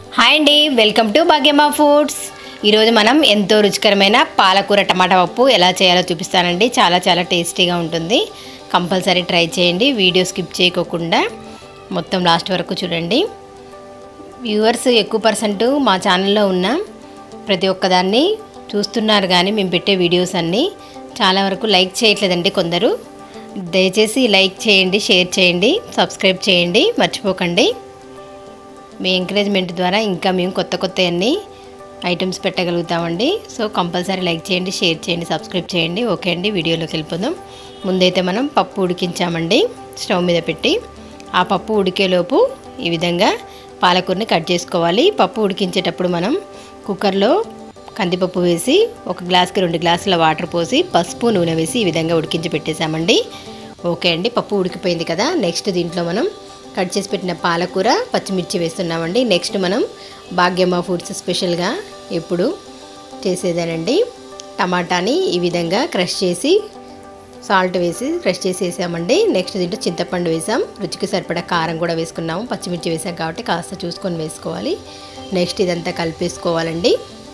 hi అండి welcome to భాగ్యమా foods ఈరోజు మనం ఎంతో రుచికరమైన పాలకూర టమాటా పప్పు ఎలా చేయాలో చూపిస్తానండి చాలా చాలా టేస్టీగా ఉంటుంది కంపల్సరీ ట్రై చేయండి వీడియో స్కిప్ చేయకోకుండా మొత్తం లాస్ట్ వరకు చూడండి వ్యూవర్స్ ఎక్కువ పర్సెంట్ మా ఛానల్లో ఉన్న ప్రతి ఒక్కదాన్ని చూస్తున్నారు కానీ మేము పెట్టే వీడియోస్ అన్నీ చాలా వరకు లైక్ చేయట్లేదండి కొందరు దయచేసి లైక్ చేయండి షేర్ చేయండి సబ్స్క్రైబ్ చేయండి మర్చిపోకండి మీ ఎంకరేజ్మెంట్ ద్వారా ఇంకా మేము కొత్త కొత్త అన్ని ఐటమ్స్ పెట్టగలుగుతామండి సో కంపల్సరీ లైక్ చేయండి షేర్ చేయండి సబ్స్క్రైబ్ చేయండి ఓకే అండి వీడియోలోకి వెళ్ళిపోదాం ముందైతే మనం పప్పు ఉడికించామండి స్టవ్ మీద పెట్టి ఆ పప్పు ఉడికేలోపు ఈ విధంగా పాలకూరని కట్ చేసుకోవాలి పప్పు ఉడికించేటప్పుడు మనం కుక్కర్లో కందిపప్పు వేసి ఒక గ్లాస్కి రెండు గ్లాసుల వాటర్ పోసి పసుపు నూనె వేసి ఈ విధంగా ఉడికించి పెట్టేశామండి ఓకే అండి పప్పు ఉడికిపోయింది కదా నెక్స్ట్ దీంట్లో మనం కట్ చేసి పెట్టిన పాలకూర పచ్చిమిర్చి వేస్తున్నామండి నెక్స్ట్ మనం భాగ్యమ్మ ఫుడ్స్ స్పెషల్గా ఎప్పుడు చేసేదేనండి టమాటాని ఈ విధంగా క్రష్ చేసి సాల్ట్ వేసి క్రష్ చేసి వేసామండి నెక్స్ట్ దీంట్లో చింతపండు వేసాం రుచికి సరిపడా కారం కూడా వేసుకున్నాము పచ్చిమిర్చి వేసాం కాబట్టి కాస్త చూసుకొని వేసుకోవాలి నెక్స్ట్ ఇదంతా కలిపేసుకోవాలండి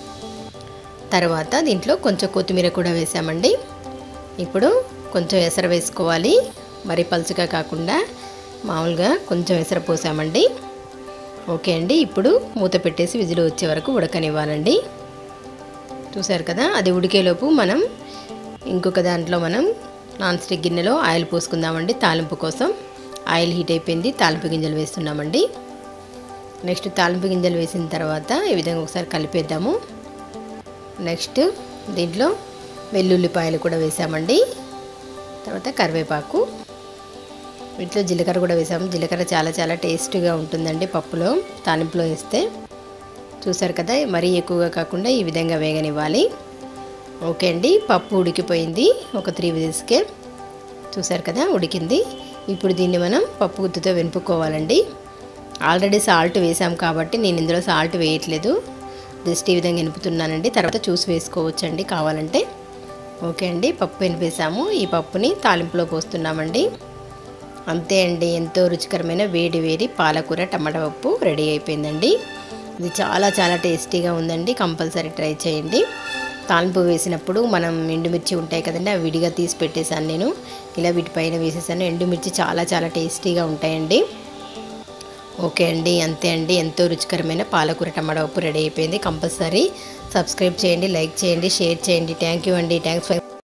తర్వాత దీంట్లో కొంచెం కొత్తిమీర కూడా వేసామండి ఇప్పుడు కొంచెం ఎసరు వేసుకోవాలి మరి పలుచగా కాకుండా మామూలుగా కొంచెం ఎసరు పోసామండి ఓకే అండి ఇప్పుడు మూత పెట్టేసి విజిల్ వచ్చే వరకు ఉడకనివ్వాలండి చూసారు కదా అది ఉడికేలోపు మనం ఇంకొక దాంట్లో మనం నాన్ స్టిక్ గిన్నెలో ఆయిల్ పోసుకుందామండి తాలింపు కోసం ఆయిల్ హీట్ అయిపోయింది తాలింపు గింజలు వేస్తున్నామండి నెక్స్ట్ తాలింపు గింజలు వేసిన తర్వాత ఈ విధంగా ఒకసారి కలిపేద్దాము నెక్స్ట్ దీంట్లో వెల్లుల్లిపాయలు కూడా వేసామండి తర్వాత కరివేపాకు వీటిలో జీలకర్ర కూడా వేసాము జీలకర్ర చాలా చాలా టేస్టీగా ఉంటుందండి పప్పులో తాలింపులో వేస్తే చూసారు కదా మరీ ఎక్కువగా కాకుండా ఈ విధంగా వేగనివ్వాలి ఓకే అండి పప్పు ఉడికిపోయింది ఒక త్రీ విజిల్స్కే చూసారు కదా ఉడికింది ఇప్పుడు దీన్ని మనం పప్పు గుత్తుతో వెనుపుకోవాలండి ఆల్రెడీ సాల్ట్ వేసాం కాబట్టి నేను ఇందులో సాల్ట్ వేయట్లేదు జస్ట్ ఈ విధంగా ఎనుపుతున్నానండి తర్వాత చూసి వేసుకోవచ్చండి కావాలంటే ఓకే అండి పప్పు ఎనిపేసాము ఈ పప్పుని తాలింపులో పోస్తున్నామండి అంతే అండి ఎంతో రుచికరమైన వేడి వేడి పాలకూర టమాటా పప్పు రెడీ అయిపోయిందండి ఇది చాలా చాలా టేస్టీగా ఉందండి కంపల్సరీ ట్రై చేయండి తాలింపు వేసినప్పుడు మనం ఎండుమిర్చి ఉంటాయి కదండి అవి విడిగా తీసి పెట్టేశాను నేను ఇలా వీటిపైన వేసేసాను ఎండుమిర్చి చాలా చాలా టేస్టీగా ఉంటాయండి ఓకే అండి అంతే అండి ఎంతో రుచికరమైన పాలకూర టమాటా ఉప్పు రెడీ అయిపోయింది కంపల్సరీ సబ్స్క్రైబ్ చేయండి లైక్ చేయండి షేర్ చేయండి థ్యాంక్ యూ అండి థ్యాంక్స్ ఫర్